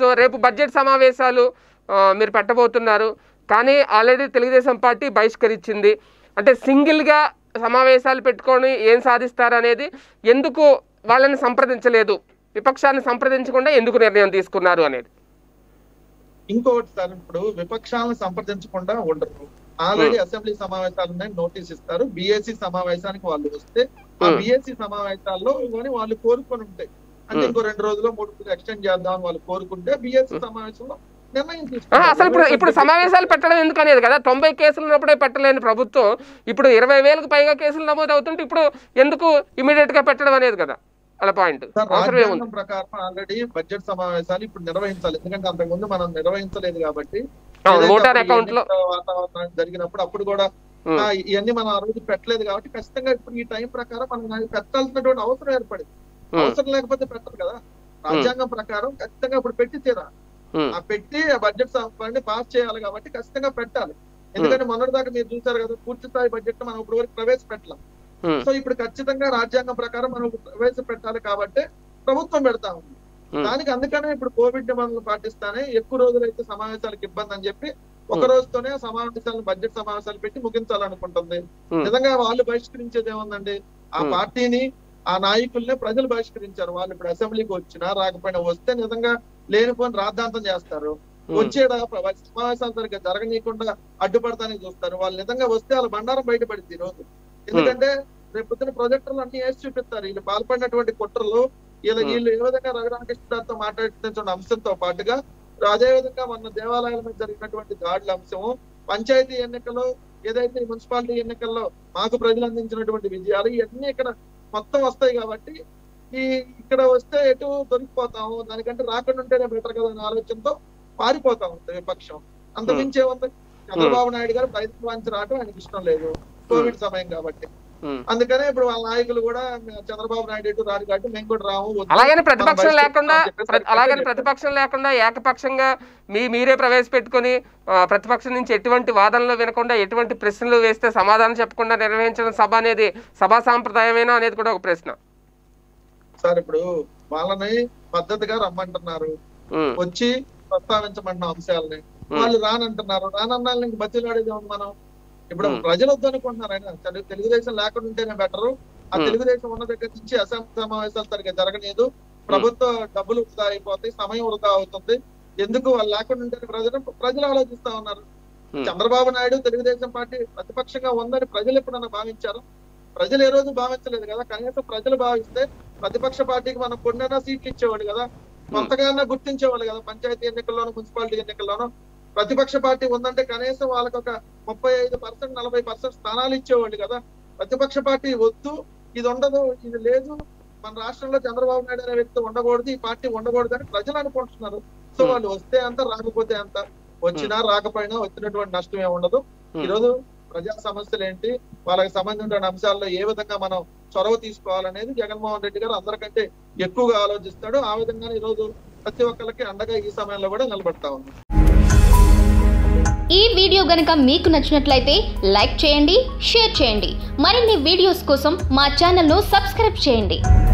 రేపు బడ్జెట్ సమావేశాలు ఆ, మీరు పెట్టబోతున్నారు కానీ ఆల్రెడీ తెలుగుదేశం పార్టీ బహిష్కరించింది అంటే సింగిల్గా సమావేశాలు పెట్టుకొని ఏం సాధిస్తారు అనేది ఎందుకు వాళ్ళని సంప్రదించలేదు విపక్షాన్ని సంప్రదించకుండా ఎందుకు నిర్ణయం తీసుకున్నారు అనేది ఇంకొకటి సార్ ఇప్పుడు విపక్షాలను సంప్రదించకుండా ఉండరు ఆల్రెడీ అసెంబ్లీ సమావేశాలు ఉన్నాయి నోటీస్ ఇస్తారు బిఎస్సి సమావేశానికి వాళ్ళు వస్తే ఆ Hmm. బిఎస్సి సమావేశాల్లో ఇవన్నీ వాళ్ళు కోరుకొని ఉంటాయి అంటే Hmm. ఇంకో రెండు రోజులు మూడు రోజులు ఎక్స్టెండ్ చేద్దాం అని వాళ్ళు కోరుకుంటే బిఎస్సి సమావేశంలో నిర్ణయం ఆ, తీసుకుంటారు అసలు ఇప్పుడు ఇప్పుడు సమావేశాలు పెట్టడం ఎందుకు అనేది కదా తొంభై కేసులు ఉన్నప్పుడే పెట్టలేని ప్రభుత్వం ఇప్పుడు ఇరవై వేలకు పైగా కేసులు నమోదు అవుతుంటే ఇప్పుడు ఎందుకు ఇమీడియట్ గా పెట్టడం అనేది కదా అలా పాయింట్ సార్ అవసరం ఏముంది రాజ్యాంగం ప్రకారం ఆల్రెడీ బడ్జెట్ సమావేశాలు ఇప్పుడు నిర్వహించాలి ఎందుకంటే అంతకుముందు మనం నిర్వహించలేదు కాబట్టి అవును ఏదైతే ఓటర్ అప్పుడు అకౌంట్ లో ఎన్నికల వాతావరణం జరిగినప్పుడు అప్పుడు కూడా ఉమ్, ఆ, ఇవన్నీ మనం ఆ రోజు పెట్టలేదు కాబట్టి ఖచ్చితంగా ఇప్పుడు ఈ టైం ప్రకారం మనం దానికి పెట్టాల్సినటువంటి అవసరం ఏర్పడింది ఉమ్, అవసరం లేకపోతే పెట్టరు కదా రాజ్యాంగం ప్రకారం ఖచ్చితంగా ఇప్పుడు పెట్టి తీరా ఉమ్, ఆ పెట్టి ఆ బడ్జెట్ సభని పాస్ చేయాలి కాబట్టి ఖచ్చితంగా పెట్టాలి ఎందుకంటే మొన్నటి దాకా మీరు చూసారు కదా పూర్తి స్థాయి బడ్జెట్ మనం ఇప్పుడు వరకు ప్రవేశపెట్టలేం ఉమ్, సో ఇప్పుడు ఖచ్చితంగా రాజ్యాంగం ప్రకారం మనం ప్రవేశపెట్టాలి కాబట్టి ప్రభుత్వం పెడతా ఉంది ఉమ్. దానికి అందుకనే ఇప్పుడు కోవిడ్ నిబంధనలు పాటిస్తానే ఎక్కువ రోజులైతే సమావేశాలకు ఇబ్బంది అని చెప్పి ఒక రోజుతోనే సమావేశాలను బడ్జెట్ సమావేశాలు పెట్టి ముగించాలనుకుంటుంది ఉమ్. నిజంగా వాళ్ళు బహిష్కరించేది ఏముందండి ఆ Hmm. పార్టీని ఆ నాయకుల్ని ప్రజలు బహిష్కరించారు వాళ్ళు ఇప్పుడు అసెంబ్లీకి వచ్చినా రాకపోయినా వస్తే నిజంగా లేనిపోని రాద్ధాంతం చేస్తారు ఉమ్, వచ్చేడా సమావేశాలు సరిగ్గా జరగనీయకుండా అడ్డుపడతానికి చూస్తారు వాళ్ళు నిజంగా వస్తే వాళ్ళ బండారం బయటపడింది ఈ రోజు ఎందుకంటే రేపు పొద్దున ప్రొజెక్టర్లు అన్ని వేసి చూపిస్తారు వీళ్ళు పాల్పడినటువంటి కుట్రలు వీళ్ళ Hmm. వీళ్ళు ఏ విధంగా రఘురామకృష్ణతో మాట్లాడుతున్న అంశంతో పాటుగా అదే విధంగా మన దేవాలయాల మీద జరిగినటువంటి దాడుల అంశము పంచాయతీ ఎన్నికలు ఏదైతే మున్సిపాలిటీ ఎన్నికల్లో మాకు ప్రజలు అందించినటువంటి విజయాలు ఇవన్నీ ఇక్కడ మొత్తం వస్తాయి కాబట్టి ఈ ఇక్కడ వస్తే ఎటు దొరికిపోతాము దానికంటే రాకుండా ఉంటేనే బెటర్ కదా అనే ఆలోచనతో పారిపోతా ఉంది విపక్షం అంత Hmm. మించి ఏముంది చంద్రబాబు నాయుడు గారు ప్రయత్నం వాంచి రావడం ఆయనకి ఇష్టం లేదు కోవిడ్ సమయం కాబట్టి ఉమ్. అందుకనే ఇప్పుడు వాళ్ళ నాయకులు కూడా చంద్రబాబు నాయుడు ఎటు రాడు కాబట్టి మేము కూడా రాము వద్దు. అలాగని ప్రతిపక్షం మనం లేకుండా బహిష్కరిస్తామని చెప్పేసి ప్ర- అలాగని చెప్పారు. ప్రతిపక్షం లేకుండా ఏకపక్షంగా మీ మీరే ప్రవేశపెట్టుకొని ఆ, ప్రతిపక్షం నుంచి ఎటువంటి వాదనలు వినకుండా ఎటువంటి ప్రశ్నలు వేస్తే సమాధానం చెప్పకుండా నిర్వహించిన సభ అనేది సభా సాంప్రదాయమేనా అనేది కూడా ఒక ప్రశ్న సార్ ఇప్పుడు వాళ్ళని పద్ధతిగా రమ్మంటున్నారు ఉమ్, వచ్చి ప్రస్తావించమంటున్న అంశాలని ఉమ్, వాళ్ళు రానంటున్నారు రానన్నాళ్ళని ఇంక బతిలాడేది ఉంది మనం ఇప్పుడు Hmm. ప్రజలు వద్దనుకుంటున్నారు ఆయన తెలు- తెలుగుదేశం లేకుండా ఉంటేనే బెటరు ఆ Hmm. తెలుగుదేశం ఉన్న దగ్గర నుంచి అసెంబ్లీ సమావేశాలు సరిగ్గా జరగలేదు ప్రభుత్వ డబ్బులు వృధా అయిపోతాయి సమయం వృధా అవుతుంది ఎందుకు వాళ్ళు లేకుండా ఉంటే ప్రజలు ప్రజలు ఆలోచిస్తా ఉన్నారు ఉమ్, చంద్రబాబు నాయుడు తెలుగుదేశం పార్టీ ప్రతిపక్షంగా ఉందని ప్రజలు ఎప్పుడన్నా భావించారు ప్రజలు ఏ రోజు భావించలేదు కదా కనీసం ప్రజలు భావిస్తే ప్రతిపక్ష పార్టీకి మనం కొన్నైనా సీట్లు ఇచ్చేవాడు కదా కొంతగానో గుర్తించేవాళ్ళు కదా పంచాయతీ ఎన్నికల్లోనూ మున్సిపాలిటీ ఎన్నికల్లోనూ ప్రతిపక్ష పార్టీ ఉందంటే కనీసం వాళ్ళకి ఒక ముప్పై ఐదు పర్సెంట్ నలభై పర్సెంట్ స్థానాలు ఇచ్చేవాళ్ళు కదా ప్రతిపక్ష పార్టీ వద్దు ఇది ఉండదు ఇది లేదు మన రాష్ట్రంలో చంద్రబాబు నాయుడు అనే వ్యక్తి ఉండకూడదు ఈ పార్టీ ఉండకూడదు అని ప్రజలు అనుకుంటున్నారు సో Hmm. వాళ్ళు వస్తే అంత రాకపోతే అంత వచ్చినా రాకపోయినా వచ్చినటువంటి నష్టం ఏమి ఉండదు ఉమ్. ఈరోజు ప్రజా సమస్యలు ఏంటి వాళ్ళకి సంబంధించిన అంశాల్లో ఏ విధంగా మనం చొరవ తీసుకోవాలనేది జగన్మోహన్ రెడ్డి గారు అందరికంటే ఎక్కువగా ఆలోచిస్తాడు ఆ విధంగా ఈ రోజు ప్రతి ఒక్కరికి అండగా ఈ సమయంలో కూడా నిలబడతా ఉంది ఈ వీడియో గనక మీకు నచ్చినట్లయితే లైక్ చేయండి షేర్ చేయండి మరిన్ని వీడియోస్ కోసం మా ఛానల్ను సబ్స్క్రైబ్ చేయండి